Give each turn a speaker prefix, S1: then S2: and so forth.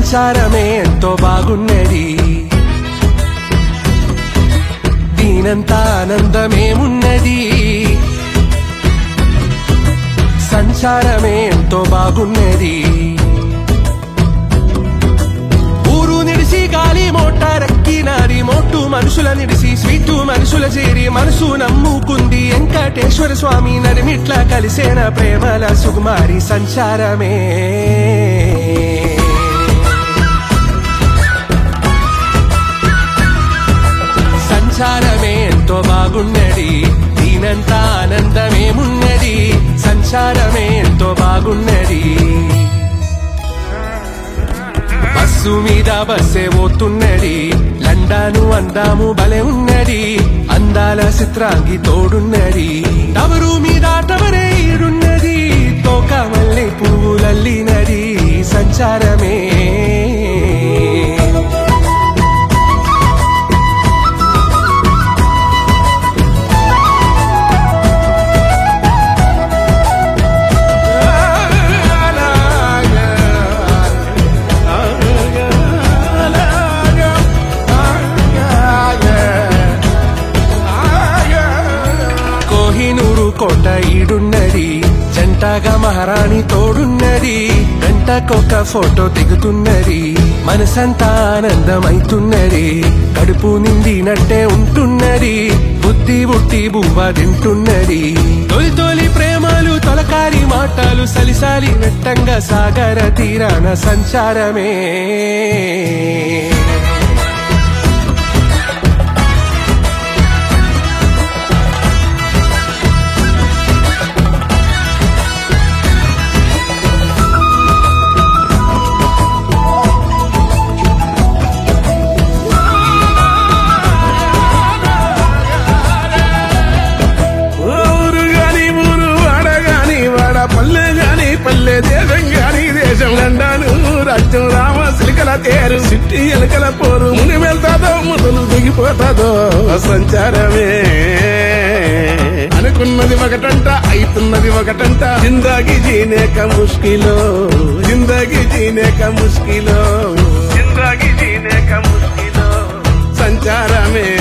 S1: సంచారమే ఎంతో బాగున్నది దీనంతా ఆనందమేమున్నది సంచారమే ఎంతో బాగున్నది ఊరు నిడిసి గాలి మోటారెక్కినాది మోటు మనుషుల నిడిసి స్వీటు మనుషుల చేరి మనసు నమ్ముకుంది వెంకటేశ్వర స్వామి నడిమిట్ల కలిసేన ప్రేమల సుకుమారి సంచారమే సంచారమే ఎంతో బాగున్నది దీనంతా ఆనందమేమున్నది సంచారమే ఎంతో బాగున్నది బస్సు మీద బస్సే పోతున్నది లండాను అందాము బలే ఉన్నది అందాల చిత్రాంగి తోడున్నది టవరు మీద టవరే ఈడున్నది తోక మల్లె పువ్వులల్లినది సంచారమే కోహినూరు కోట ఈడున్నది జంటగా మహారాణి తోడున్నది గంటకొక ఫోటో దిగుతున్నది మనసంతా ఆనందమైతున్నది కడుపు నిండినట్టే ఉంటున్నది బుద్ధి బుట్టి బువ్వ తింటున్నది తొలి తొలి ప్రేమలు తొలకారి మాటలు సలిసాలి వెట్టంగా సాగర తీరాన సంచారమే
S2: ఊరు గాని ఊరు వాడ గాని వాడ పల్లె గాని పల్లె దేశం గాని దేశం లండాను రాజ్యం రామ సిలికల తేరు సిట్టి ఎలకల పోరు ముని వెళ్తాదో మొదలు దిగిపోతాదో సంచారమే అనుకున్నది ఒకటంట అయితున్నది ఒకటంట జిందాగి జీనేక ముష్కిలో జిందాగి జీనేక ముష్కిలో జిందాగి జీనేక ముష్కిలో సంచారమే